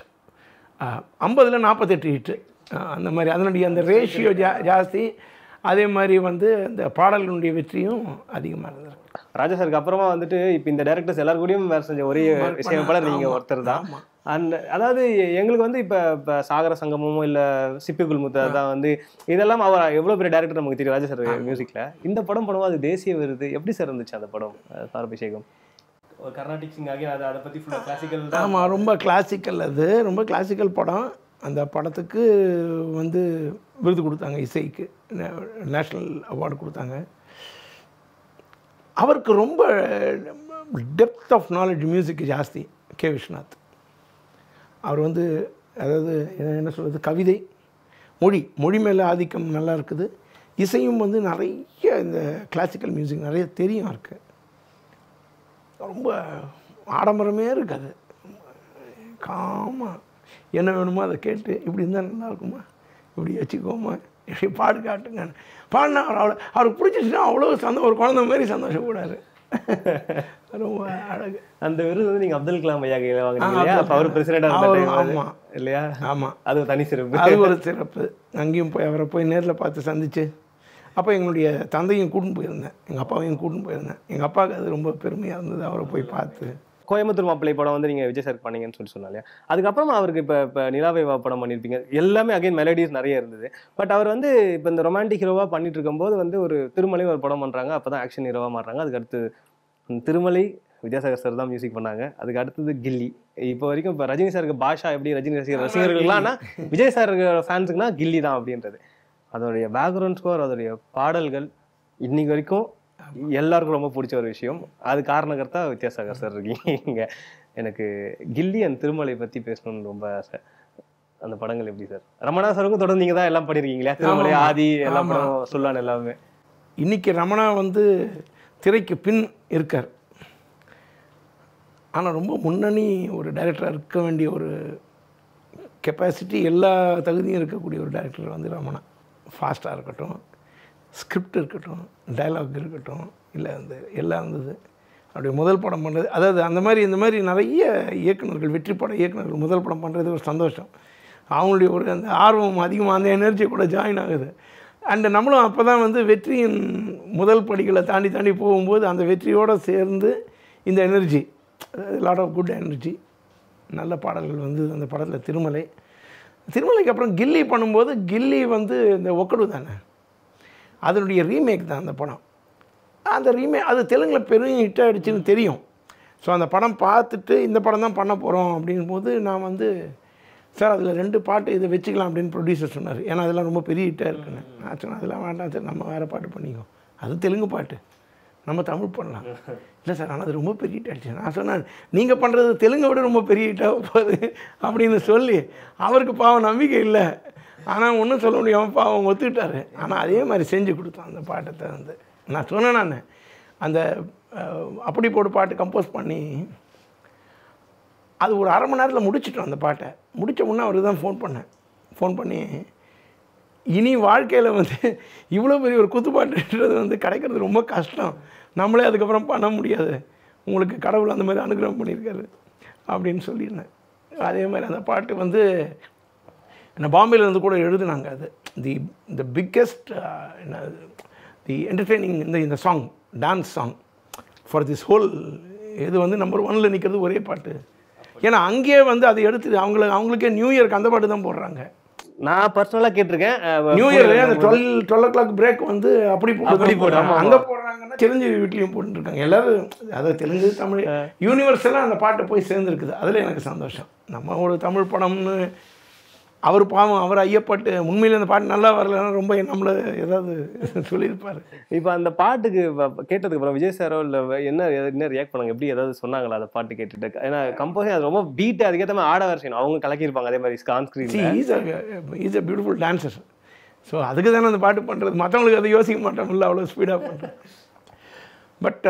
ஐம்பதில் நாற்பத்தெட்டு ஹிட்டு அந்த மாதிரி அதனுடைய அந்த ரேஷியோ ஜா ஜாஸ்தி அதே மாதிரி வந்து அந்த பாடல்களுடைய வெற்றியும் அதிகமாக இருந்திருக்கு ராஜா சாருக்கு அப்புறமா வந்துட்டு இப்போ இந்த டேரக்டர்ஸ் எல்லாரும் கூடயும் வேலை செஞ்ச ஒரே இசையமைப்பாளர் நீங்க ஆமா, ஒருத்தர் தான் ஆமா. அந்த அதாவது எங்களுக்கு வந்து இப்போ இப்போ சாகர சங்கமமோ இல்லை சிப்பிக்குள் முத்தா தான் வந்து இதெல்லாம் அவர் எவ்வளோ பெரிய டேரக்டர் நமக்கு தெரியும் ராஜா சார் மியூசிக்கில் இந்த படம் பண்ணும்போது அது தேசிய விருது எப்படி சார் இருந்துச்சு அந்த படம் அஹ் சாரபிஷேகம் ஒரு கர்நாடிக் சிங் ஆகி அதை அதை பற்றி ஃபுல்லாக கிளாசிக்கல் தான் ஆமாம் ரொம்ப கிளாசிக்கல் அது ரொம்ப கிளாசிக்கல் படம் அந்த படத்துக்கு வந்து விருது கொடுத்தாங்க இசைக்கு நேஷ்னல் அவார்டு கொடுத்தாங்க அவருக்கு ரொம்ப டெப்த் ஆஃப் நாலேஜ் மியூசிக் ஜாஸ்தி கே விஸ்வநாத் அவர் வந்து அதாவது என்ன- என்ன சொல்கிறது கவிதை மொழி மொழி மேலே ஆதிக்கம் நல்லா இருக்குது இசையும் வந்து நிறைய இந்த கிளாசிக்கல் மியூசிக் நிறைய தெரியும் இருக்கு ரொம்ப ஆடம்பரமே இருக்காது காமா என்ன வேணுமோ அதை கேட்டு இப்படி இருந்தால் நல்லா இருக்குமா இப்படி வச்சுக்கோமா இப்படி பாடு காட்டுங்க பாடினா அவர் அவ்வளோ அவருக்கு பிடிச்சிச்சுன்னா அவ்வளோ சந்தோஷம் ஒரு குழந்தை மாதிரி சந்தோஷப்படாரு ரொம்ப அழகு அந்த விருது வந்து நீங்க அப்துல் கலாம் ஐயா கையில வாங்குனீங்க ஆ, இல்லையா அப்துல் அப்ப அவர் பிரசிடென்டா இருந்த அவர் time அது. ஆமா. இல்லையா ஆமாம் அது ஒரு தனி சிறப்பு அது ஒரு சிறப்பு அங்கேயும் போய் அவரை போய் நேரில் பார்த்து சந்திச்சு அப்போ எங்களுடைய தந்தையும் கூட்டின்னு போயிருந்தேன் எங்கள் அப்பாவையும் கூட்டின்னு போயிருந்தேன் எங்கள் அப்பாவுக்கு அது ரொம்ப பெருமையாக இருந்தது அவரை போய் பார்த்து கோயம்புத்தூர் மாப்பிள்ளை படம் வந்து நீங்க விஜய் சார் பண்ணீங்கன்னு சொல்லி சொன்னாலே அதுக்கப்புறமா அவருக்கு இப்ப இப்ப நிலாவை வா படம் பண்ணியிருப்பீங்க எல்லாமே அகைன் மெலடிஸ் நிறைய இருந்தது பட் அவர் வந்து இப்ப இந்த ரொமான்டிக் ஹீரோவா பண்ணிட்டு இருக்கும்போது வந்து ஒரு திருமலை ஒரு படம் பண்றாங்க அப்பதான் ஆக்ஷன் ஹீரோவா மாறுறாங்க அதுக்கு அடுத்து ம், திருமலை வித்யாசாகர் சார் தான் மியூசிக் பண்ணாங்க அதுக்கு அடுத்தது கில்லி இப்போ வரைக்கும் இப்போ ரஜினி சாருக்கு பாஷா எப்படி ரஜினி ரசிகர் ரசிகர்கள்லாம் ஆனா விஜய் சார் ஃபேன்ஸுக்குனா கில்லி தான் அப்படின்றது அதோடைய பேக்ரவுண்ட் ஸ்கோர் அதோடைய பாடல்கள் இன்னைக்கு வரைக்கும் எல்லாருக்கும் ரொம்ப பிடிச்ச ஒரு விஷயம் அது காரணகர்த்தா வித்யாசாகர் சார் இருக்கீங்க எனக்கு கில்லி அண்ட் திருமலை பத்தி பேசணும்னு ரொம்ப ஆசை அந்த படங்கள் எப்படி சார் ரமணா சாருக்கும் தொடர்ந்து நீங்க தான் எல்லாம் பண்ணிருக்கீங்களா திருமலை ஆமா. ஆதி எல்லா ஆமா. படம் சொல்லான் எல்லாமே இன்னைக்கு ரமணா வந்து திரைக்கு பின் இருக்கார் ஆனால் ரொம்ப முன்னணி ஒரு டைரக்டராக இருக்க வேண்டிய ஒரு கெப்பாசிட்டி எல்லா தகுதியும் இருக்கக்கூடிய ஒரு டைரக்டர் வந்து ரமணா ஃபாஸ்ட்டாக இருக்கட்டும் ஸ்கிரிப்ட் இருக்கட்டும் டயலாக் இருக்கட்டும் இல்லை அந்த எல்லாம் இருந்தது அப்படியே முதல் படம் பண்ணுறது அதாவது அந்த மாதிரி இந்த மாதிரி நிறைய இயக்குனர்கள் வெற்றி பட இயக்குனர்கள் முதல் படம் பண்ணுறது ஒரு சந்தோஷம் அவங்களுடைய ஒரு அந்த ஆர்வம் அதிகமாக அந்த எனர்ஜி கூட ஜாயின் ஆகுது அண்டு நம்மளும் அப்போ தான் வந்து வெற்றியின் முதல் படிகளை தாண்டி தாண்டி போகும்போது அந்த வெற்றியோடு சேர்ந்து இந்த energy lot of good energy நல்ல பாடல்கள் வந்து அந்த படத்தில் திருமலை திருமலைக்கு அப்புறம் கில்லி பண்ணும்போது கில்லி வந்து இந்த ஒக்கடு தானே அதனுடைய ரீமேக் தான் அந்த படம் அந்த ரீமேக் அது தெலுங்கில் பெரும் ஹிட் ஆகிடுச்சின்னு தெரியும் ஸோ அந்த படம் பார்த்துட்டு இந்த படம் தான் பண்ண போகிறோம் அப்படின் போது நான் வந்து சார் அதில் ரெண்டு பாட்டு இதை வச்சுக்கலாம் அப்படின்னு ப்ரொடியூசர் சொன்னார் ஏன்னா அதெல்லாம் ரொம்ப பெரிய ஹிட்டாக இருக்குன்னு நான் சொன்னேன் அதெல்லாம் வேண்டாம் சார் நம்ம வேறு பாட்டு பண்ணிக்கோ அது தெலுங்கு பாட்டு நம்ம தமிழ் பண்ணலாம் இல்லை சார் ஆனால் அது ரொம்ப பெரிய ஹிட் ஆகிடுச்சு நான் சொன்னேன் நீங்கள் பண்ணுறது தெலுங்கை விட ரொம்ப பெரிய ஹிட்டாக போகுது அப்படின்னு சொல்லி அவருக்கு பாவம் நம்பிக்கை இல்லை ஆனால் ஒன்றும் சொல்ல முடியாமல் பாவம் ஒத்துக்கிட்டாரு ஆனால் அதே மாதிரி செஞ்சு கொடுத்தோம் அந்த பாட்டத்தை வந்து நான் சொன்னேன் நான் அந்த அஹ், அப்படி போடு பாட்டு கம்போஸ் பண்ணி அது ஒரு அரை மணி நேரத்தில் முடிச்சிட்டோம் அந்த பாட்டை முடித்த உடனே அவருக்கு தான் ஃபோன் பண்ணேன் ஃபோன் பண்ணி இனி வாழ்க்கையில் வந்து இவ்வளோ பெரிய ஒரு குத்துப்பாட்டுன்றது வந்து கிடைக்கிறது ரொம்ப கஷ்டம் நம்மளே அதுக்கப்புறம் பண்ண முடியாது உங்களுக்கு கடவுள் அந்த மாதிரி அனுகிரகம் பண்ணியிருக்காரு அப்படின்னு சொல்லியிருந்தேன் அதே மாதிரி அந்த பாட்டு வந்து என்ன பாம்பேல இருந்து கூட எழுதுனாங்க அது தி த பிக்கெஸ்ட் என்ன தி என்டர்டெய்னிங் இந்த இந்த song dance song for this whole இது வந்து நம்பர் ஒன்ல நிற்கிறது ஒரே பாட்டு ஏன்னா அங்கேயே வந்து அதை எடுத்து அவங்களுக்கு அவங்களுக்கே நியூ இயர்க்கு அந்த பாட்டு தான் போடுறாங்க நான் பர்சனலா கேட்டிருக்கேன் அஹ், நியூ இயர்ல அந்த twelve twelve o'clock break வந்து அப்படி அப்படி போட்டு போடு, ஆமா, போடுறாங்க அங்கே போடுறாங்கன்னா சிரஞ்சீவி வீட்லேயும் போட்டுருக்காங்க எல்லாரும் அதாவது தெலுங்கு தமிழ் யூனிவர்சலாக அந்த பாட்டு போய் சேர்ந்துருக்குது அதில் எனக்கு சந்தோஷம் நம்ம ஒரு தமிழ் படம்னு அவர் பாவம் அவர் ஐயப்பட்டு உண்மையில அந்த பாட்டு நல்லா வரலன்னா ரொம்ப நம்மளை ஏதாவது சொல்லியிருப்பார் இப்போ அந்த பாட்டுக்கு வ- கேட்டதுக்கு அப்புறம் விஜய் சாரோ இல்ல வே- என்ன என்ன ரியாக்ட் பண்ணாங்க எப்படி ஏதாவது சொன்னாங்களா அந்த பாட்டு கேட்டுட்டு ஏன்னா கம்போசிங் அது ரொம்ப பீட் அதுக்கேற்ற மாதிரி ஆட வேற செய்யணும் அவங்க கலக்கியிருப்பாங்க அதே மாதிரி ஸ்கான் சி screen is is a beautiful dancer so அதுக்கு தானே அந்த பாட்டு பண்ணுறது மற்றவங்களுக்கு அதை யோசிக்க மாட்டோம்ல அவ்வளோ ஸ்பீடாக பண்ணுறோம் பட்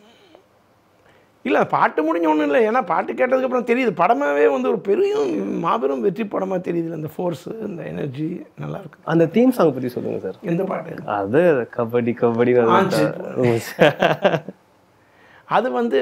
இல்லை பாட்டு முடிஞ்ச ஒன்றும் இல்லை ஏன்னா பாட்டு கேட்டதுக்கப்புறம் தெரியுது படமாகவே வந்து ஒரு பெரிய மாபெரும் வெற்றி படமாக தெரியுது அந்த ஃபோர்ஸு இந்த எனர்ஜி நல்லா இருக்கு அந்த தீம் சாங் பத்தி சொல்லுங்க சார் எந்த பாட்டு அது கபடி கபடி ஆச்சு. அது வந்து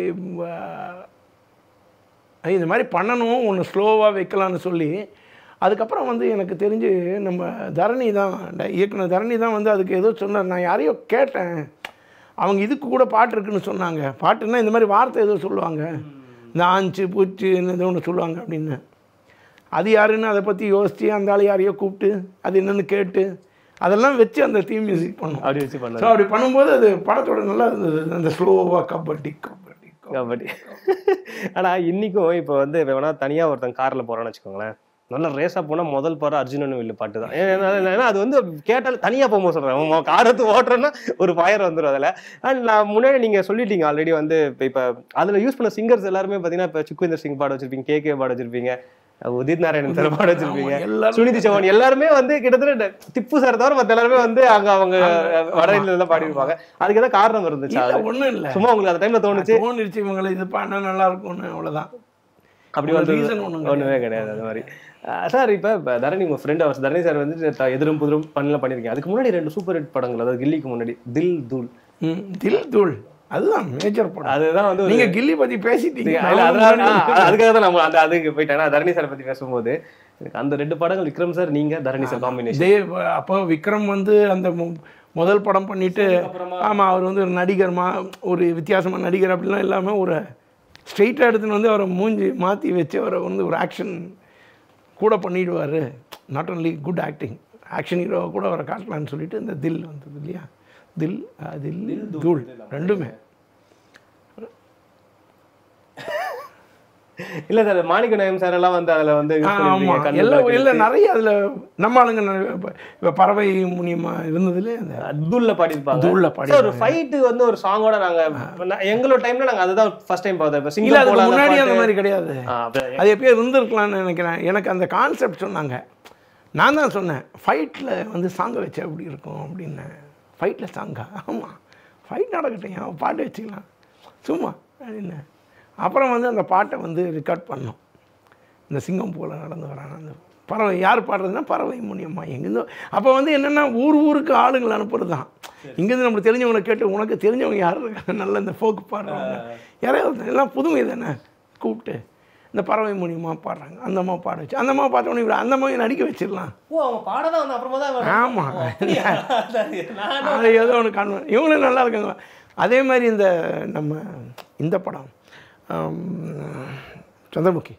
அஹ், இந்த மாதிரி பண்ணணும் ஒன்று ஸ்லோவாக வைக்கலான்னு சொல்லி அதுக்கப்புறம் வந்து எனக்கு தெரிஞ்சு நம்ம தரணி தான் ட- இயக்குனர் தரணி தான் வந்து அதுக்கு ஏதோ சொன்னார் நான் யாரையோ கேட்டேன் அவங்க இதுக்கு கூட பாட்டு இருக்குன்னு சொன்னாங்க பாட்டுன்னா இந்த மாதிரி வார்த்தை ஏதோ சொல்லுவாங்க இந்த ஆஞ்சு பூச்சு ஏதோ ஒன்று சொல்லுவாங்க அப்படின்னு அது யாருன்னு அதை பற்றி யோசித்து அந்த ஆள் யாரையோ கூப்பிட்டு அது என்னன்னு கேட்டு அதெல்லாம் வச்சு அந்த தீம் மியூசிக் பண்ணோம் அப்படி வச்சு ஸோ பண்ணாரு அப்படி பண்ணும்போது அது படத்தோட நல்லா இருந்தது அந்த ஸ்லோவாக கபடி கபடி கபடி. கபடி ஆனா இன்னைக்கும் இப்போ வந்து இப்ப வேணா தனியா ஒருத்தன் கார்ல போறான்னு வச்சுக்கோங்களேன் நல்ல ரேஸா போனா முதல் பாரு அர்ஜுனன் வில்லு பாட்டு தான் ஏன்னா ஏன்னா அது வந்து கேட்டால் தனியா போகும்போது சொல்றேன் கார் எடுத்து ஓட்டுறேன்னா ஒரு ஃபயர் வந்துடும் அதுல அண்ட் நான் முன்னாடி நீங்க சொல்லிட்டீங்க ஆல்ரெடி வந்து இப்ப இப்ப அதுல யூஸ் பண்ண சிங்கர்ஸ் எல்லாருமே பாத்தீங்கன்னா இப்ப சுக்விந்தர் சிங் பாட வச்சிருப்பீங்க கே கே பாட வச்சிருப்பீங்க உதித் நாராயணன் சார் பாட வச்சிருப்பீங்க ஆமா, எல்லாரும் சுனிதி சௌஹான் எல்லாருமே வந்து கிட்டத்தட்ட திப்பு சார் தவிர மத்த எல்லாருமே வந்து அங்க அவங்க வட இந்தியில தான் பாடிருப்பாங்க அதுக்கு ஏதாவது காரணம் இருந்துச்சு இல்ல ஒன்றும் இல்லை சும்மா உங்களுக்கு அந்த டைம்ல தோணுச்சு தோணிருச்சு இவங்களை இது பண்ணா நல்லா இருக்கும்னு அவ்வளோதான் அப்படி ஒரு வந்து reason ஒண்ணும் ஒண்ணுமே கிடையாது அது மாதிரி அஹ் சார் இப்ப இப்ப தரணி உங்க ஃப்ரெண்ட் அவர் தரணி சார் வந்து த- எதிரும் புதிரும் பண்ணலாம் பண்ணிருக்கீங்க அதுக்கு முன்னாடி ரெண்டு சூப்பர் ஹிட் படங்கள் அதாவது கில்லிக்கு முன்னாடி தில் தூள் ம், தில் தூள் அதுதான் மேஜர் படம் அதுதான் வந்து ஒரு நீங்க கில்லி பத்தி பேசிட்டீங்க இல்ல, நான் அதனால முன்னாடி- ஆ, அதுக்காக தான் நம்ம அந்த அதுக்கு போயிட்டேன் நான் தரணி சார் பத்தி பேசும்போது எனக்கு அந்த ரெண்டு படங்கள் விக்ரம் சார் நீங்க தரணி சார் காம்பினேஷன் இதே அப்போ விக்ரம் வந்து அந்த மு- முதல் படம் பண்ணிட்டு ஆமாம் அவர் வந்து ஒரு நடிகர் மா ஒரு வித்தியாசமான நடிகர் அப்படிலாம் இல்லாமல் ஒரு ஸ்ட்ரெயிட்டாக எடுத்துன்னு வந்து அவரை மூஞ்சி மாற்றி வச்சு அவரை வந்து ஒரு ஆக்ஷன் கூட பண்ணிடுவார் not only good acting action ஹீரோவை கூட அவரை காட்டலான்னு சொல்லிட்டு இந்த தில் வந்தது இல்லையா தில் அஹ், தில் தூள் ரெண்டுமே இல்ல சார் மாணிக்க நாயம் சார் எல்லாம் வந்து அதுல வந்து use பண்ணிருப்பீங்க. ஆமாம் கண்ணு எல்லாம் திறக்கிறது. இல்லை நிறைய அதில் நம்ம ஆளுங்க நிறைய- இப்ப இப்போ பறவை முனியமா இருந்ததுலே அந்த தூள்ல பாடிருப்பாங்க தூள்ல சார் பாடி ஒரு ஃபைட் வந்து ஒரு சாங்கோட நாங்க நான் எங்களோட டைம்ல நாங்க அதுதான் ஃபர்ஸ்ட் டைம் பார்த்தோம் இப்ப இல்லை சிங்கிள் அதுக்கு போல அந்த முன்னாடி அந்த பாட்டு- மாதிரி கிடையாது ஆ, அப்ப- அது எப்பயோ இருந்திருக்கலாம்னு நினைக்கிறேன் எனக்கு அந்த கான்செப்ட் சொன்னாங்க நான் தான் சொன்னேன் ஃபைட்டில் வந்து சாங்கை வச்சா எப்படி இருக்கும் அப்படின்னேன் ஃபைட்டில் சாங்கா ஆமாம் ஃபைட் நடக்கட்டும் ஏன் பாட்டு வச்சுக்கலாம் சும்மா அப்படின்னு அப்புறம் வந்து அந்த பாட்டை வந்து ரெக்கார்ட் பண்ணோம் இந்த சிங்கம் போல நடந்து வரான் அந்த பறவை யார் பாடுறதுன்னா பறவை முனியம்மா எங்கேருந்தோ அப்போ வந்து என்னென்னா ஊர் ஊருக்கு ஆளுங்களை அனுப்புறது தான் இங்கேருந்து நம்மளுக்கு தெரிஞ்சவங்களை கேட்டு உனக்கு தெரிஞ்சவங்க யார் இருக்காங்க நல்ல இந்த ஃபோக்கு பாடுறவங்க யாரையாவது ஒருத்தர், எல்லாம் புதுமை தானே கூப்பிட்டு இந்த பறவை மூலியமாக பாடுறாங்க அந்த அம்மா பாட வச்சு அந்த அம்மா பார்த்தோன்னே இவரை அந்த அம்மாவை நடிக்க வச்சிடலாம் ஓ அவங்க பாடதான் வந்து அப்புறமா தான் வரும். ஆமா. ஓ, அப்படியா? சரி, நான் அது ஏதோ ஒன்று காணுவேன் இவங்களும் நல்லா இருக்காங்க அதே மாதிரி இந்த நம்ம இந்த படம் ஆம், சந்திரமுகி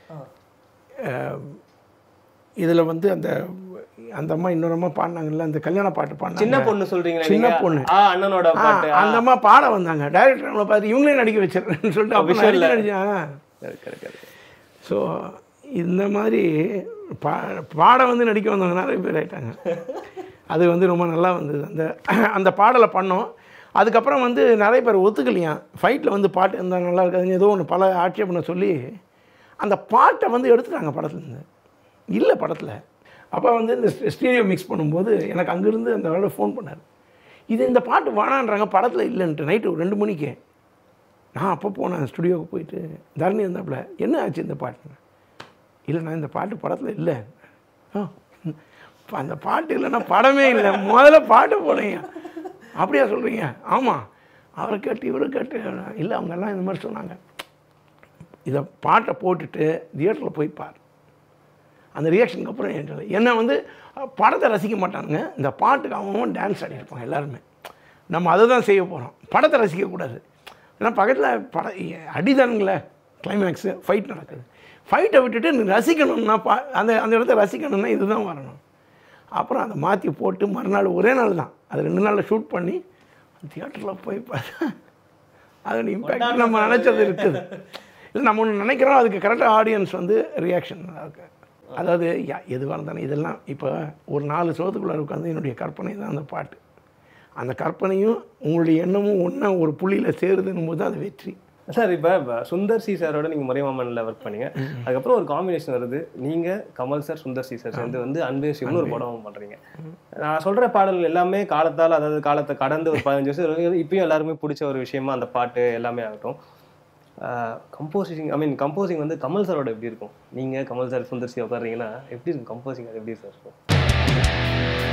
இதில் வந்து அந்த அந்த அம்மா இன்னொரு அம்மா பாடினாங்கல்ல அந்த கல்யாண பாட்டு பாடினாங்க சின்ன பொண்ணு சொல்றீங்களா சின்ன நீங்க? பொண்ணு. ஆ அண்ணனோட ஆ, பாட்டு ஆ. அந்த அம்மா பாட வந்தாங்க டைரக்டர் அவங்கள பார்த்து இவங்களே நடிக்க வச்சிருக்கேன்னு சொல்லிட்டு அப்போ visual ல. நடிச்சேன் correct, correct, correct. ஸோ இந்த மாதிரி பா பாட வந்து நடிக்க வந்தவங்க நிறைய பேர் ஆயிட்டாங்க அது வந்து ரொம்ப நல்லா வந்தது அந்த அந்த பாடலை பண்ணோம் அதுக்கப்புறம் வந்து நிறைய பேர் ஒத்துக்கலையாம் ஃபைட்டில் வந்து பாட்டு இருந்தால் நல்லா இருக்காதுன்னு ஏதோ ஒன்று பல ஆட்சேபனை சொல்லி அந்த பாட்டை வந்து எடுத்துட்டாங்க படத்துலேருந்து இல்லை படத்தில் அப்போ வந்து இந்த ஸ்டீரியோ மிக்ஸ் பண்ணும்போது எனக்கு அங்கேருந்து அந்த வேலை ஃபோன் பண்ணார் இது இந்த பாட்டு வேணான்றாங்க படத்தில் இல்லைன்ட்டு நைட்டு ஒரு ரெண்டு மணிக்கு நான் அப்போ போனேன் ஸ்டுடியோவுக்கு போயிட்டு தரணி இருந்தாப்புல என்ன ஆச்சு இந்த பாட்டு இல்லை நான் இந்த பாட்டு படத்தில் இல்லை ஆ ம். அந்த பாட்டு இல்லைன்னா படமே இல்லை முதல்ல பாட்டு போடுங்க அப்படியா சொல்கிறீங்க ஆமாம் அவரை கேட்டு இவரை கேட்டு இல்லை அவங்கெல்லாம் இந்த மாதிரி சொன்னாங்க இதை பாட்டை போட்டுட்டு தியேட்டரில் போய் பார் அந்த ரியாக்ஷனுக்கு அப்புறம் என்கிட்ட என்ன வந்து அஹ், படத்தை ரசிக்க மாட்டானுங்க இந்த பாட்டுக்கு அவன் டான்ஸ் ஆடிருப்பாங்க எல்லாருமே நம்ம அதை தான் செய்ய போகிறோம் படத்தை ரசிக்கக்கூடாது ஏன்னா பக்கத்தில் பட அடிதானுங்களே கிளைமேக்ஸு ஃபைட் நடக்குது ஃபைட்டை விட்டுட்டு நீ ரசிக்கணும்னா பா அந்த அந்த இடத்த ரசிக்கணும்னா இதுதான் வரணும் அப்புறம் அதை மாற்றி போட்டு மறுநாள் ஒரே நாள் தான் அது ரெண்டு நாளில் ஷூட் பண்ணி தியேட்டரில் போய் பார்த்தா அதோட இம்பேக்ட் நம்ம நினச்சது இருக்குது இல்லை நம்ம ஒன்று நினைக்கிறோம் அதுக்கு கரெக்டாக ஆடியன்ஸ் வந்து ரியாக்ஷன் இருக்கு அதாவது யா- எதுவாக இருந்தாலும் இதெல்லாம் இப்போ ஒரு நாலு சோத்துக்குள்ளே உட்காந்து என்னுடைய கற்பனை தான் அந்த பாட்டு அந்த கற்பனையும் உங்களுடைய எண்ணமும் ஒன்றா ஒரு புள்ளியில் சேருதுன்னும் போது அது வெற்றி சார் இப்போ சுந்தர் சி சாரோட நீங்க முறைமாமன்ல ஒர்க் பண்ணீங்க அதுக்கப்புறம் ஒரு காம்பினேஷன் வருது நீங்க கமல் சார் சுந்தர் சி சார் சேர்ந்து வந்து அன்பே சிவன் ஒரு படம் பண்றீங்க நான் சொல்ற பாடல் எல்லாமே காலத்தால் அதாவது காலத்தை கடந்து ஒரு பதினஞ்சு வருஷம் இருக்கு. இப்பயும் எல்லாருமே பிடிச்ச ஒரு விஷயமா அந்த பாட்டு எல்லாமே ஆகட்டும் கம்போசிங் ஐ மீன் கம்போசிங் வந்து கமல் சாரோட எப்படி இருக்கும் நீங்க கமல் சார் சுந்தர் சி உட்காருறீங்கன்னா எப்படி இருக்கும் கம்போசிங் அது எப்படி சார் இருக்கும்